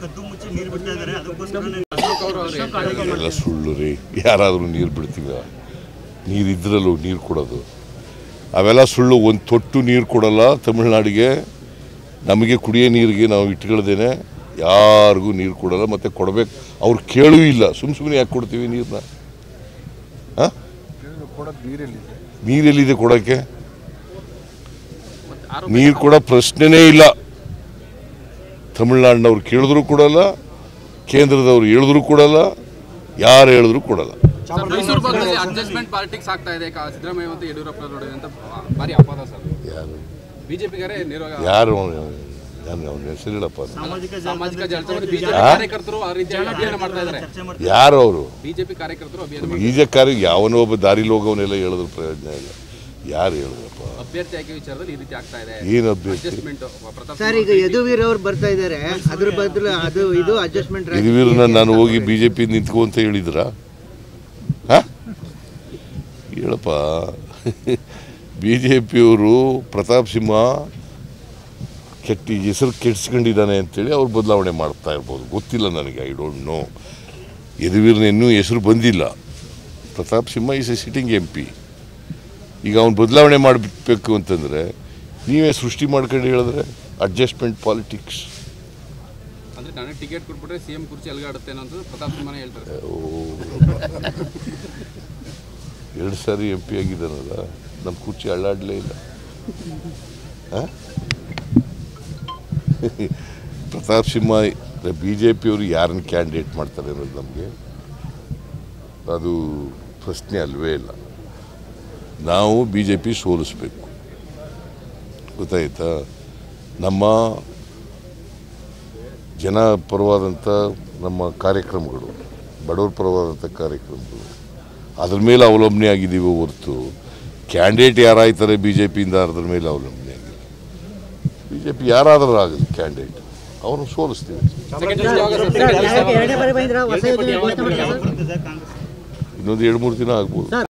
ಕದ್ದು ಮುಚ್ಚಿ ನೀರು ಬಿಡ್ತಾ ಇದ್ದಾರೆ ಅದಕ್ಕೋಸ್ಕರ ಎಲ್ಲ ಸುಳ್ಳು ರೀ ಯಾರಾದರೂ ನೀರು ಬಿಡ್ತೀವ ನೀರಿದ್ರಲ್ಲೂ ನೀರು ಕೊಡೋದು ಅವೆಲ್ಲ ಸುಳ್ಳು ಒಂದು ತೊಟ್ಟು ನೀರು ಕೊಡಲ್ಲ ತಮಿಳ್ನಾಡಿಗೆ ನಮಗೆ ಕುಡಿಯೋ ನೀರಿಗೆ ನಾವು ಇಟ್ಕೊಳ್ದೇನೆ ಯಾರಿಗೂ ನೀರು ಕೊಡಲ್ಲ ಮತ್ತು ಕೊಡಬೇಕು ಅವ್ರು ಕೇಳೂ ಇಲ್ಲ ಸುಮ್ಮ ಸುಮ್ಮನೆ ಯಾಕೆ ಕೊಡ್ತೀವಿ ನೀರನ್ನ ಹಾಂ ಕೊಡೋದು ನೀರೆಲ್ಲಿದೆ ನೀರೆಲ್ಲಿದೆ ಕೊಡೋಕ್ಕೆ ನೀರು ಕೊಡೋ ಪ್ರಶ್ನೆನೇ ಇಲ್ಲ ತಮಿಳ್ನಾಡಿನವ್ರು ಕೇಳಿದ್ರು ಕೊಡಲ್ಲ ಕೇಂದ್ರದವ್ರು ಹೇಳಿದ್ರು ಕೊಡಲ್ಲ ಯಾರು ಹೇಳಿದ್ರು ಕೊಡಲ್ಲ ಸರ್, ಮೈಸೂರು ಭಾಗದಲ್ಲಿ ಅಡ್ಜಸ್ಟ್ಮೆಂಟ್ ಪಾಲಿಟಿಕ್ಸ್ ಆಗ್ತಾ ಇದೆ ಕಾ- ಸಿದ್ದರಾಮಯ್ಯ ಮತ್ತು ಯಡಿಯೂರಪ್ಪ ನೋಡಿ ಅಂತ ಭಾರಿ ಅಪವಾದ ಸರ್ ಯಾರು ಬಿಜೆಪಿಗರೇ ನೇರವಾಗಿ ಯಾರು ನಾನು ಅವನ ಹೆಸರಿಡಪ್ಪ ಸಾಮಾಜಿಕ ಸಾಮಾಜಿಕ ಜಾಲತಾಣದಲ್ಲಿ ಜಾಲತಾಣದಲ್ಲಿ ಬಿಜೆಪಿ ಆ? ಕಾರ್ಯಕರ್ತರು ಆ ರೀತಿ ಅಭಿಯಾನ ಮಾಡ್ತಾ ಇದ್ದಾರೆ ಚರ್ಚೆ ಮಾಡ್ತಾರೆ ಯಾರು ಅವರು ಬಿಜೆಪಿ ಕಾರ್ಯಕರ್ತರು ಅಭಿಯಾನ ಮಾಡ್ತಾ ಬೀಜ ಕಾರ್ಯ ಯಾವನೋ ಒಬ್ಬ ದಾರಿಲಿ ಹೋಗೋವನ್ನೆಲ್ಲ ಹೇಳಿದ್ರು ಪ್ರಯೋಜನ ಇಲ್ಲ ಯಾರು ಹೇಳಿದ್ರಪ್ಪ ಇದ್ದಾರೆ. ಅಭ್ಯರ್ಥಿ ಆಯ್ಕೆ ವಿಚಾರದಲ್ಲಿ ಈ ರೀತಿ ಆಗ್ತಾ ಇದೆ ಏನು ಅಭ್ಯರ್ಥಿ ಅಡ್ಜಸ್ಟ್ಮೆಂಟ್ ಪ್ರತಾಪ್ ಸರ್ ಈಗ ಯದುವೀರ್ ಅವ್ರು ಬರ್ತಾ ಇದ್ದಾರೆ ಅದ್ರ ಬದಲು ಅದು ಇದು ಅಡ್ಜಸ್ಟ್ಮೆಂಟ್ ಯದುವೀರನ್ನ ನಾನು ಹೋಗಿ ಬಿ ಜೆ ಪಿ ನಿಂತ್ಕೊ ಅಂತ ಹೇಳಿದ್ರ ಹೇಳಪ್ಪ ಬಿ ಜೆ ಪಿಯವರು ಪ್ರತಾಪ್ ಸಿಂಹ ಕೆಟ್ಟ ಹೆಸರು ಕೆಡ್ಸ್ಕೊಂಡಿದ್ದಾನೆ ಅಂತೇಳಿ ಅವ್ರು ಬದಲಾವಣೆ ಮಾಡ್ತಾ ಇರ್ಬೋದು ಗೊತ್ತಿಲ್ಲ ನನಗೆ ಐ ಡೋಂಟ್ ನೋ ಯದುವೀರನ ಇನ್ನೂ ಹೆಸರು ಬಂದಿಲ್ಲ Pratap Simha is a sitting M P ಈಗ ಅವ್ನು ಬದಲಾವಣೆ ಮಾಡಬೇಕು ಅಂತಂದರೆ ನೀವೇ ಸೃಷ್ಟಿ ಮಾಡ್ಕೊಂಡು ಹೇಳಿದ್ರೆ ಅಡ್ಜಸ್ಟ್ಮೆಂಟ್ ಪಾಲಿಟಿಕ್ಸ್ ಅಂದ್ರೆ ನನಗೆ ಟಿಕೆಟ್ ಕೊಟ್ಬಿಟ್ರೆ ಸಿಎಂ ಕುರ್ಚಿ ಅಲ್ಗಾಡುತ್ತೆ ಅನ್ನೋದು ಪ್ರತಾಪ್ ಸಿಂಹನೇ ಹೇಳ್ತಾರೆ ಎರಡು ಸಾರಿ ಎಂ ಪಿ ಆಗಿದ್ದಾನಲ್ಲ ನಮ್ಮ ಕುರ್ಚಿ ಅಳ್ಳಾಡಲೇ ಇಲ್ಲ ಆ? ಪ್ರತಾಪ್ ಸಿಂಹ ಬಿ ಜೆ ಪಿಯವರು ಯಾರನ್ನ ಕ್ಯಾಂಡಿಡೇಟ್ ಮಾಡ್ತಾರೆ ಅನ್ನೋದು ನಮಗೆ ಅದು ಪ್ರಶ್ನೆ ಅಲ್ವೇ ಇಲ್ಲ ನಾವು ಬಿ ಜೆ ಪಿ ಸೋಲಿಸ್ಬೇಕು ಗೊತ್ತಾಯ್ತಾ ನಮ್ಮ ಜನ ಪರವಾದಂಥ ನಮ್ಮ ಕಾರ್ಯಕ್ರಮಗಳು ಬಡವರ ಪರವಾದಂಥ ಕಾರ್ಯಕ್ರಮಗಳು ಅದ್ರ ಮೇಲೆ ಅವಲಂಬನೆ ಆಗಿದ್ದೀವಿ ಹೊರತು ಕ್ಯಾಂಡಿಡೇಟ್ ಯಾರಾಯ್ತಾರೆ ಬಿ ಜೆ ಪಿಯಿಂದ ಅದ್ರ ಮೇಲೆ ಅವಲಂಬನೆ ಆಗಿಲ್ಲ ಬಿ ಜೆ ಪಿ ಯಾರಾದರೂ ಆಗಲಿ ಕ್ಯಾಂಡಿಡೇಟ್ ಅವನು ಸೋಲಿಸ್ತೀವಿ ಎರಡನೇ ಬಾರಿ ಬಂದಿರ ಹೊಸ ಯೋಜನೆ ಘೋಷಣೆ ಮಾಡಿದ್ದಾರೆ ಸರ್ ಬರ್ತದೆ ಕಾಂಗ್ರೆಸ್ ಇನ್ನೊಂದು ಎರಡು ಮೂರು ದಿನ ಆಗ್ಬೋದು